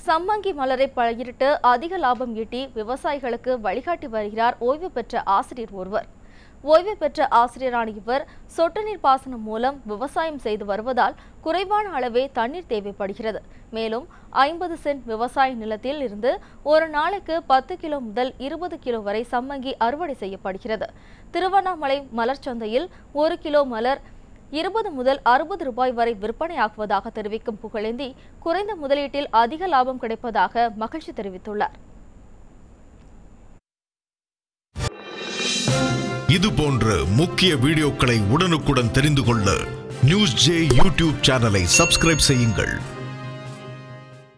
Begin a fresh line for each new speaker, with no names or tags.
சம்மங்கி மலரை பயிரிட்டு அதிக லாபம் ஈட்டி விவசாயிகளுக்கு வழிகாட்டி வருகிறார் ஓய்வு பெற்ற ஆசிரியர் ஒருவர் ஓய்வு பெற்ற ஆசிரியரான இவர் சொட்டு நீர் பாசனம் மூலம் விவசாயம் செய்து வருவதால் குறைவான அளவே தண்ணீர் தேவைப்படுகிறது மேலும் ஐம்பது சென்ட் விவசாய நிலத்தில் இருந்து ஒரு நாளைக்கு பத்து கிலோ முதல் இருபது கிலோ வரை சம்மங்கி அறுவடை செய்யப்படுகிறது திருவண்ணாமலை மலர் சந்தையில் ஒரு கிலோ மலர் இருபது முதல் அறுபது ரூபாய் வரை விற்பனையாகுவதாக தெரிவிக்கும் புகழேந்தி குறைந்த முதலீட்டில் அதிக லாபம் கிடைப்பதாக மகிழ்ச்சி தெரிவித்துள்ளார்
இது போன்ற முக்கிய வீடியோக்களை உடனுக்குடன் தெரிந்து கொள்ள நியூஸ் ஜே யூடியூப் சேனலை சப்ஸ்கிரைப் செய்யுங்கள்